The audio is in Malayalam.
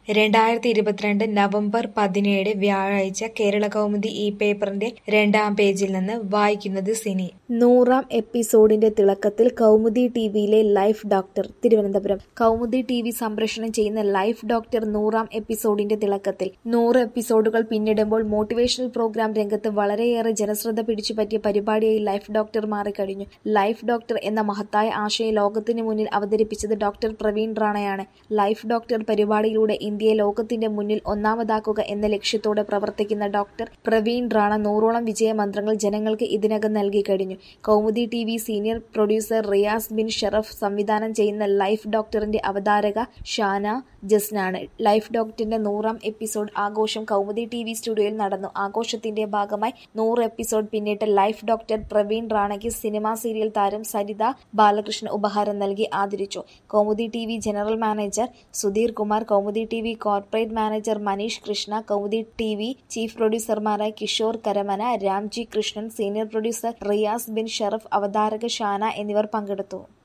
രണ്ടായിരത്തി ഇരുപത്തിരണ്ട് നവംബർ പതിനേഴ് വ്യാഴാഴ്ച കേരളകൗമുദി ഈ പേപ്പറിന്റെ രണ്ടാം പേജിൽ നിന്ന് വായിക്കുന്നത് സിനി നൂറാം എപ്പിസോഡിന്റെ തിളക്കത്തിൽ കൗമുദി ടിവിയിലെ life doctor Thiruvananthapuram Kaumudi T V സംപ്രേഷണം ചെയ്യുന്ന ലൈഫ് ഡോക്ടർ നൂറാം എപ്പിസോഡിന്റെ തിളക്കത്തിൽ നൂറ് എപ്പിസോഡുകൾ പിന്നിടുമ്പോൾ മോട്ടിവേഷണൽ പ്രോഗ്രാം രംഗത്ത് വളരെയേറെ ജനശ്രദ്ധ പിടിച്ചുപറ്റിയ പരിപാടിയായി ലൈഫ് ഡോക്ടർ മാറിക്കഴിഞ്ഞു ലൈഫ് ഡോക്ടർ എന്ന മഹത്തായ ആശയം ലോകത്തിന് മുന്നിൽ അവതരിപ്പിച്ചത് ഡോക്ടർ പ്രവീൺ റാണയാണ് ലൈഫ് ഡോക്ടർ പരിപാടിയിലൂടെ ഇന്ത്യയെ ലോകത്തിന്റെ മുന്നിൽ ഒന്നാമതാക്കുക എന്ന ലക്ഷ്യത്തോടെ പ്രവർത്തിക്കുന്ന ഡോക്ടർ പ്രവീൺ റാണ നൂറോളം വിജയമന്ത്രങ്ങൾ ജനങ്ങൾക്ക് ഇതിനകം നൽകി കഴിഞ്ഞു Kaumudi T V senior producer Riyas bin Sharaf സംവിധാനം ചെയ്യുന്ന ലൈഫ് ഡോക്ടറിന്റെ അവതാരക ഷാന ജസ്നാണ് ലൈഫ് ഡോക്ടറിന്റെ നൂറാം എപ്പിസോഡ് ആഘോഷം കൗമുദി ടി വി സ്റ്റുഡിയോയിൽ നടന്നു ആഘോഷത്തിന്റെ ഭാഗമായി നൂറ് എപ്പിസോഡ് പിന്നിട്ട് ലൈഫ് ഡോക്ടർ പ്രവീൺ റാണയ്ക്ക് സിനിമാ സീരിയൽ താരം സരിത ബാലകൃഷ്ണൻ ഉപഹാരം നൽകി ആദരിച്ചു Kaumudi T V general manager Sudheer Kumar Kaumudi T V corporate manager Manish Krishna Kaumudi T V chief പ്രൊഡ്യൂസർമാരായ കിഷോർ കരമന രാംജി കൃഷ്ണൻ സീനിയർ പ്രൊഡ്യൂസർ റിയാസ് ബിൻ ഷറഫ് അവതാരക ഷാന എന്നിവർ പങ്കെടുത്തു